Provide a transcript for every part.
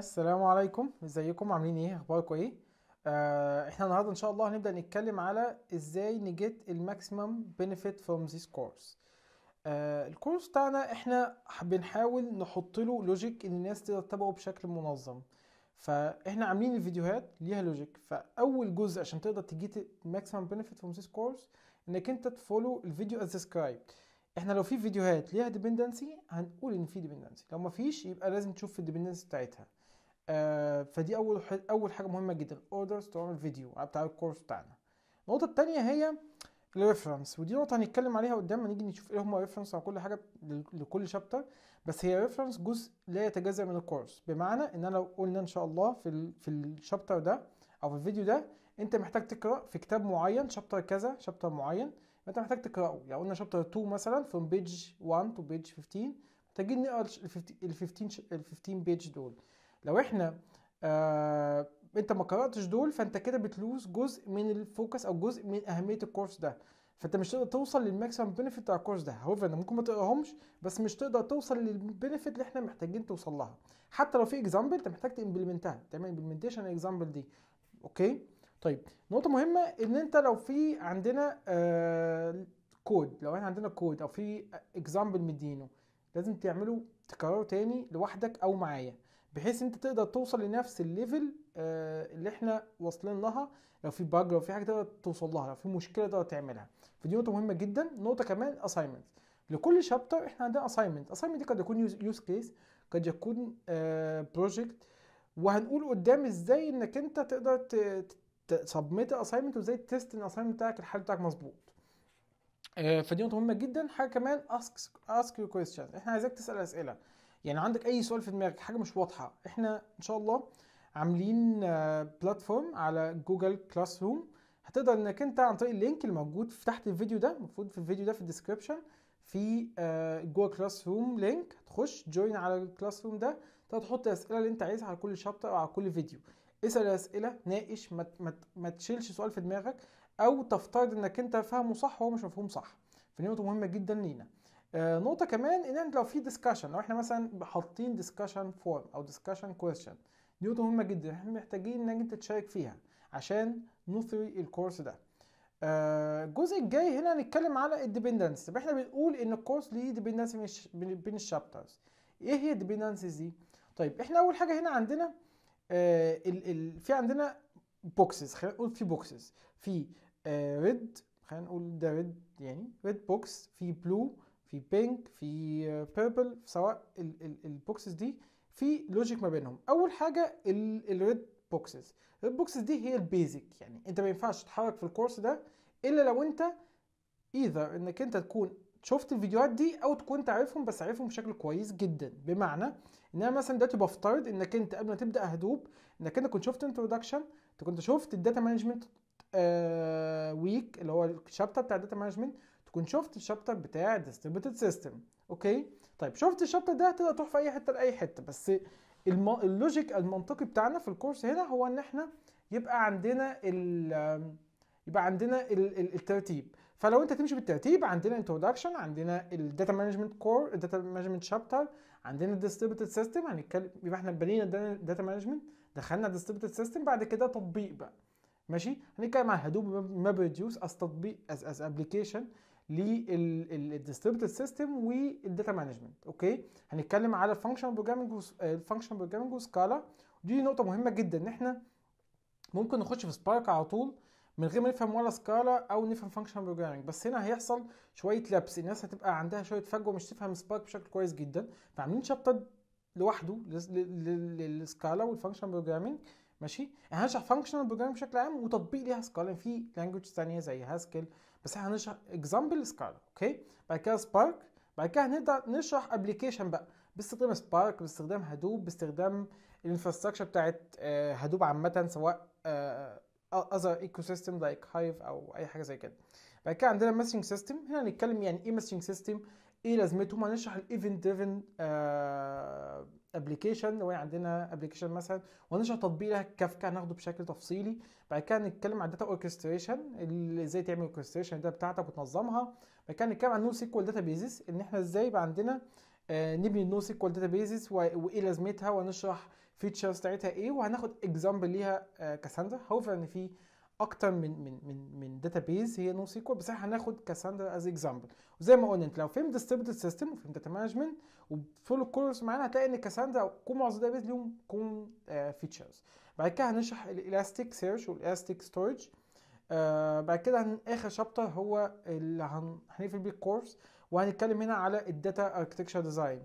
السلام عليكم ازيكم عاملين ايه اخباركم ايه آه احنا النهارده ان شاء الله هنبدا نتكلم على ازاي نجيت الماكسيمم بنفيت فروم ذيس كورس آه الكورس بتاعنا احنا بنحاول نحط له لوجيك ان الناس تقدر تتابعه بشكل منظم فاحنا عاملين الفيديوهات ليها لوجيك فاول جزء عشان تقدر تجيت الماكسيمم بنفيت فروم ذيس كورس انك انت تفولو الفيديو از سكرايب احنا لو في فيديوهات ليها ديبندنسي هنقول ان في ديبندنسي لو ما فيش يبقى لازم تشوف الديبندنسي بتاعتها آه فدي اول ح- اول حاجه مهمه جدا اوردرز تعمل فيديو بتاع الكورس بتاعنا النقطه الثانيه هي الريفرنس ودي نقطه هنتكلم عليها قدام ما نيجي نشوف ايه هم ريفرنس على كل حاجه ل- لكل شابتر بس هي ريفرنس جزء لا يتجزا من الكورس بمعنى ان انا لو قلنا ان شاء الله في ال في الشابتر ده او في الفيديو ده انت محتاج تقرا في كتاب معين شابتر كذا شابتر معين انت محتاج تقراه لو قلنا شابتر 2 مثلا from page 1 to page 15 محتاجين نقرا ال 15 ال 15 ال 15 بيج دول لو احنا آه انت ما قراتش دول فانت كده بتلوز جزء من الفوكس او جزء من اهميه الكورس ده فانت مش تقدر توصل للماكسيمم بنفيت بتاع الكورس ده هو انت ممكن ما تقراهمش بس مش تقدر توصل للبنفيت اللي احنا محتاجين توصل لها حتى لو في اكزامبل انت محتاج تمبلمنتها تعمل امبلمنتيشن الاكزامبل دي اوكي طيب نقطه مهمه ان انت لو في عندنا آه كود لو احنا عندنا كود او في اكزامبل مدينه لازم تعمله تكرره تاني لوحدك او معايا بحيث انت تقدر توصل لنفس الليفل آه، اللي احنا واصلين لها لو في باج لو في حاجه تقدر توصل لها لو في مشكله تقدر تعملها فدي نقطه مهمه جدا نقطه كمان اساينمنت لكل شابتر احنا عندنا اساينمنت اساينمنت دي قد يكون يوز كيس قد يكون بروجكت وهنقول قدام ازاي انك انت تقدر تسبميت الاساينمنت وازاي تيست الاساينمنت بتاعك الحل بتاعك مظبوط آه، فدي نقطه مهمه جدا حاجه كمان ask ask your questions احنا عايزك تسال اسئله يعني عندك اي سؤال في دماغك حاجه مش واضحه احنا ان شاء الله عاملين بلاتفورم على جوجل كلاس روم هتقدر انك انت عن طريق اللينك اللي موجود في تحت الفيديو ده المفروض في الفيديو ده في الديسكربشن في آه، جوجل كلاس روم لينك هتخش جوين على الكلاس روم ده تقدر تحط الاسئله اللي انت عايزها على كل شابتر او على كل فيديو اسال اسئله ناقش ما, ما, ما تشيلش سؤال في دماغك او تفترض انك انت فاهمه صح وهو مش مفهوم صح فدي نقطه مهمه جدا لينا آه، نقطة كمان ان احنا لو في ديسكشن لو احنا مثلا حاطين ديسكشن فورم او ديسكشن كويستشن دي نقطة مهمة جدا احنا محتاجين انك انت تشارك فيها عشان نثري الكورس ده آه، الجزء الجاي هنا هنتكلم على الديبندنس طب احنا بنقول ان الكورس ليه ديبندنس بين الش- بين بين الشابترز ايه هي الديبندنسز دي طيب احنا اول حاجة هنا عندنا آه ال ال في عندنا بوكسز خلينا نقول في بوكسز في ريد خلينا نقول ده ريد يعني ريد بوكس في بلو في بينك في بيربل سواء البوكسز دي في لوجيك ما بينهم اول حاجه الريد بوكسز الريد بوكسز دي هي البيزك يعني انت ما ينفعش تتحرك في الكورس ده الا لو انت ايذر انك انت تكون شفت الفيديوهات دي او تكون تعرفهم بس عارفهم بشكل كويس جدا بمعنى ان انا مثلا دلوقتي بفترض انك انت قبل ما تبدا هدوب انك انت كنت شفت انتروداكشن انت كنت شفت الداتا مانجمنت ويك اللي هو الشابتر بتاع الداتا مانجمنت تكون شفت الشابتر بتاع distributed سيستم اوكي طيب شفت الشابتر ده تقدر تروح في اي حته لاي حته بس الم... اللوجيك المنطقي بتاعنا في الكورس هنا هو ان احنا يبقى عندنا ال يبقى عندنا ال... ال... الترتيب فلو انت تمشي بالترتيب عندنا انتروداكشن عندنا الداتا مانجمنت كور الداتا مانجمنت شابتر عندنا الديستريبيوتد سيستم هنتكلم يبقى احنا بنينا الداتا مانجمنت دخلنا الديستريبيوتد سيستم بعد كده تطبيق بقى ماشي هنتكلم عن هدوب ماب ريديوس از تطبيق از از ابلكيشن للديستريبيوتد سيستم والداتا مانجمنت اوكي هنتكلم على الفانكشن بروجرامنج الفانكشن بروجرامنج وسكالا ودي نقطه مهمه جدا ان احنا ممكن نخش في سبارك على طول من غير ما نفهم ولا سكالا او نفهم فانكشن بروجرامنج بس هنا هيحصل شويه لبس الناس هتبقى عندها شويه فجوه مش تفهم سبارك بشكل كويس جدا فعاملين شابتر لوحده للسكالا والفانكشن بروجرامنج ماشي احنا هنشرح فانكشنال بروجرامنج بشكل عام وتطبيق ليها سكالا في لانجوج ثانيه زي هاسكل بس احنا هنشرح اكزامبل سكالا اوكي بعد كده سبارك بعد كده هنبدا نشرح ابلكيشن بقى باستخدام سبارك باستخدام هدوب باستخدام الانفراستراكشر بتاعت هدوب عامه سواء اذر ايكو سيستم لايك هايف او اي حاجه زي كده بعد كده عندنا ماسنج سيستم هنا هنتكلم يعني ايه ماسنج سيستم ايه لازمتهم هنشرح الايفنت دريفن ابلكيشن لو عندنا ابلكيشن مثلا وهنشرح تطبيق لها كافكا هناخده بشكل تفصيلي بعد كده هنتكلم عن الداتا اوركستريشن ازاي تعمل اوركستريشن الداتا بتاعتك وتنظمها بعد كده هنتكلم عن نو سيكوال داتا بيزز ان احنا ازاي يبقى عندنا آه نبني نو سيكوال داتا بيزز وايه لازمتها وهنشرح الفيتشرز بتاعتها ايه وهناخد اكزامبل ليها كاساندرا هوفر ان في اكتر من من من من داتابيز هي نو سيكوال بس احنا هناخد كاساندرا از اكزامبل وزي ما قلنا انت لو فهمت ديستريبيوتد سيستم وفهمت داتا مانجمنت وفول الكورس معانا هتلاقي ان كاساندرا او كل معظم الداتابيز ليهم كون فيتشرز بعد كده هنشرح الالاستيك سيرش والالاستيك ستورج آه بعد كده هن... اخر شابتر هو اللي هن... هنقفل بيه الكورس وهنتكلم هنا على الداتا اركتكشر ديزاين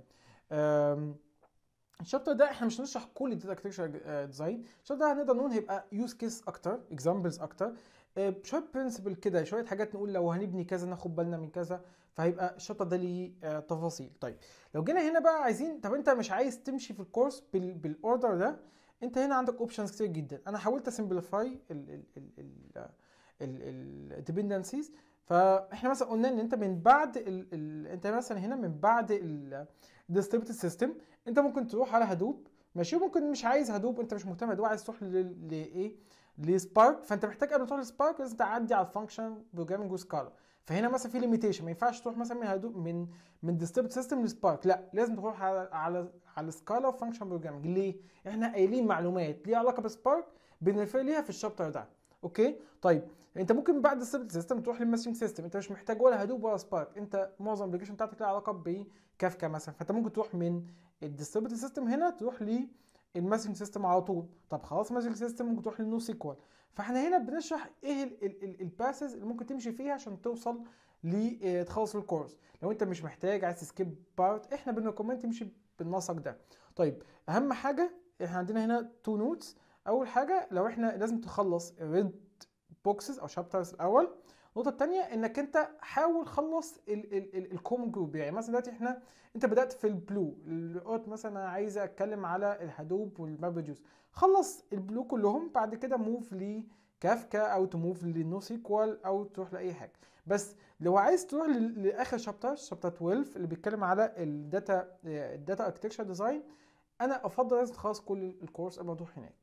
الشابتر ده احنا مش هنشرح كل الداتا اركتكشر ديزاين الشابتر ده هنقدر نقول هيبقى يوز كيس اكتر اكزامبلز اكتر آه شويه برنسبل كده شويه حاجات نقول لو هنبني كذا ناخد بالنا من كذا فهيبقى الشابتر ده ليه آه تفاصيل طيب لو جينا هنا بقى عايزين طب انت مش عايز تمشي في الكورس بال... بالاوردر ده انت هنا عندك اوبشنز كتير جدا انا حاولت اسمبليفاي الديبندنسيز فاحنا مثلا قلنا ان انت من بعد ال ال انت مثلا هنا من بعد الديستريبيوتد سيستم انت ممكن تروح على هدوب ماشي وممكن مش عايز هدوب انت مش مهتم هدوب عايز تروح لايه لسبارك فانت محتاج قبل ما تروح لسبارك لازم تعدي على الفانكشن بروجرامنج وسكالا فهنا مثلا في ليميتيشن ما ينفعش تروح مثلا من هدوب من من ديستريبيوتد سيستم لسبارك لا لازم تروح على على على سكالا وفانكشن بروجرامنج ليه احنا قايلين معلومات ليها علاقه بسبارك بنرفير ليها في الشابتر ده اوكي طيب انت ممكن بعد السيرفر سيستم تروح للماسنج سيستم انت مش محتاج ولا هدوب ولا سبارك انت معظم الابلكيشن بتاعتك لها علاقه بكافكا مثلا فانت ممكن تروح من الديستريبيوتد سيستم هنا تروح للماسنج سيستم على طول طب خلاص الماسنج سيستم ممكن تروح للنو سيكوال فاحنا هنا بنشرح ايه الباسز اللي ممكن تمشي فيها عشان توصل لتخلص الكورس لو انت مش محتاج عايز تسكيب بارت احنا بنريكومند تمشي بالنسق ده طيب اهم حاجه احنا عندنا هنا تو نوتس اول حاجه لو احنا لازم تخلص الريد بوكسز او شابترز الاول النقطه الثانيه انك انت حاول خلص الكومن جروب يعني مثلا دلوقتي احنا انت بدات في البلو قلت مثلا انا عايز اتكلم على الهدوب والماب ريديوس خلص البلو كلهم بعد كده موف لكافكا او تموف لنو سيكوال او تروح لاي حاجه بس لو عايز تروح لاخر شابتر شابتر 12 اللي بيتكلم على الداتا الداتا اركتكشر ديزاين انا افضل لازم تخلص كل الكورس قبل ما تروح هناك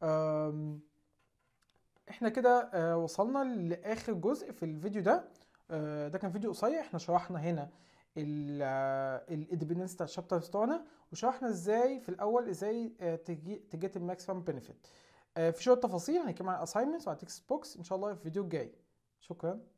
احنا كده وصلنا لاخر جزء في الفيديو ده ده كان فيديو قصير احنا شرحنا هنا الاندبندنس بتاع الشابترز بتوعنا وشرحنا ازاي في الاول ازاي تجيت الماكسيمم بنفيت في شويه تفاصيل هنتكلم عن الاساينمنتس وعن تكست بوكس ان شاء الله في الفيديو الجاي شكرا